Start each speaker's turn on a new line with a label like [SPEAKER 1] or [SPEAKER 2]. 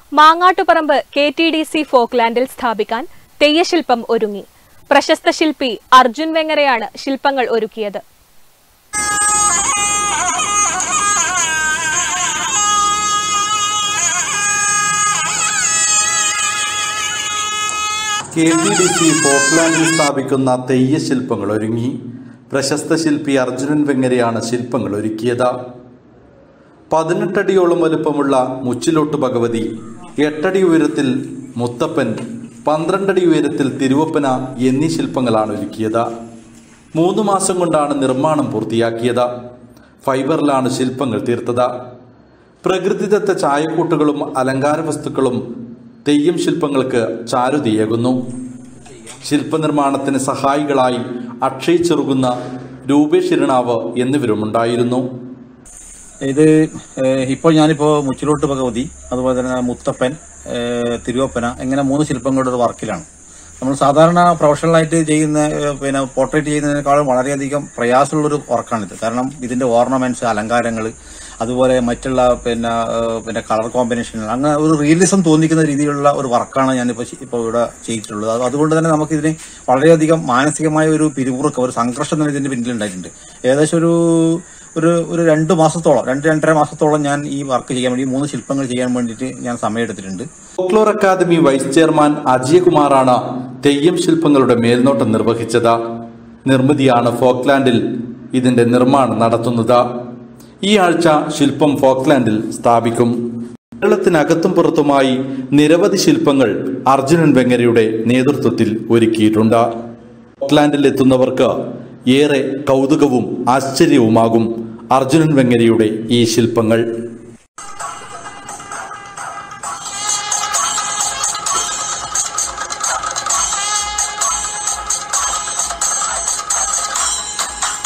[SPEAKER 1] Mangattuparamba K T D C ഫോക്ലാൻഡിൽ സ്ഥാപിക്കാൻ തെയ്യശില്പം ഒരുങ്ങി പ്രശസ്ത ശില്പി അർജുൻ വെങ്ങരയാണ് ശില്പങ്ങൾ ഒരുക്കിയത്
[SPEAKER 2] കെ ടി ഡി സി ഫോക്ലാൻഡിൽ സ്ഥാപിക്കുന്ന തെയ്യ ശില്പങ്ങൾ ഒരുങ്ങി പ്രശസ്ത ശില്പി അർജുനൻ വെങ്ങരെയാണ് ശില്പങ്ങൾ ഒരുക്കിയത് പതിനെട്ടടിയോളം വലുപ്പമുള്ള മുച്ചിലോട്ട് ഭഗവതി എട്ടടി ഉയരത്തിൽ മുത്തപ്പൻ പന്ത്രണ്ടടി ഉയരത്തിൽ തിരുവപ്പന എന്നീ ശില്പങ്ങളാണ് ഒരുക്കിയത് മൂന്ന് മാസം കൊണ്ടാണ് നിർമ്മാണം പൂർത്തിയാക്കിയത് ഫൈബറിലാണ് ശില്പങ്ങൾ തീർത്തത് പ്രകൃതിദത്ത ചായക്കൂട്ടുകളും അലങ്കാര വസ്തുക്കളും തെയ്യം ശില്പങ്ങൾക്ക് ചാരുതയേകുന്നു ശില്പനിർമ്മാണത്തിന് സഹായികളായി അക്ഷയ് ചെറുകുന്ന രൂപേഷ് ഇരണാവ് എന്നിവരുമുണ്ടായിരുന്നു
[SPEAKER 3] ഇത് ഏഹ്, ഇപ്പോൾ ഞാനിപ്പോൾ മുച്ചിലോട്ട് ഭഗവതി അതുപോലെ തന്നെ മുത്തപ്പൻ ഏഹ്, തിരുവപ്പന ഇങ്ങനെ മൂന്ന് ശില്പങ്ങളുടെ ഒരു വർക്കിലാണ് നമ്മൾ സാധാരണ പ്രൊഫഷണലായിട്ട് ചെയ്യുന്ന ഏഹ്, പിന്നെ പോർട്രേറ്റ് ചെയ്യുന്നതിനേക്കാളും വളരെയധികം പ്രയാസമുള്ളൊരു വർക്കാണിത് കാരണം ഇതിന്റെ ഓർണമെന്റ്സ് അലങ്കാരങ്ങൾ അതുപോലെ മറ്റുള്ള പിന്നെ ഏഹ്, പിന്നെ കളർ കോമ്പിനേഷൻ അങ്ങനെ ഒരു റിയലിസം തോന്നിക്കുന്ന രീതിയിലുള്ള ഒരു വർക്കാണ് ഞാനിപ്പോൾ ശി- ഇപ്പോൾ ഇവിടെ ചെയ്തിട്ടുള്ളത് അത് അതുകൊണ്ട് തന്നെ നമുക്ക് ഇതിന് വളരെയധികം മാനസികമായ ഒരു പിരിമുറുക്കം ഒരു സംഘർഷം തന്നെ ഇതിന്റെ പിന്നിലുണ്ടായിട്ടുണ്ട് ഏകദേശം ഒരു ഒരു ഒരു രണ്ട് മാസത്തോളം രണ്ട് രണ്ടര മാസത്തോളം ഞാൻ ഈ വർക്ക് ചെയ്യാൻ വേണ്ടി മൂന്ന് ശില്പങ്ങൾ ചെയ്യാൻ വേണ്ടിയിട്ട് ഞാൻ സമയമെടുത്തിട്ടുണ്ട്
[SPEAKER 2] ഫോക്ലോർ അക്കാദമി വൈസ് ചെയർമാൻ അജയകുമാറാണ് തെയ്യം ശില്പങ്ങളുടെ മേൽനോട്ടം നിർവഹിച്ചത് നിർമ്മിതിയാണ് ഫോക്ലാൻഡിൽ ഇതിന്റെ നിർമ്മാണം നടത്തുന്നത് ഈ ആഴ്ച ശില്പം ഫോക്ലാൻഡിൽ സ്ഥാപിക്കും കേരളത്തിനകത്തും പുറത്തുമായി നിരവധി ശില്പങ്ങൾ അർജുനൻ വെങ്ങരയുടെ നേതൃത്വത്തിൽ ഒരുക്കിയിട്ടുണ്ട് ഫോക്ലാൻഡിൽ എത്തുന്നവർക്ക് ഏറെ കൗതുകവും ആശ്ചര്യവുമാകും അർജുനൻ വെങ്ങരയുടെ ഈ ശില്പങ്ങൾ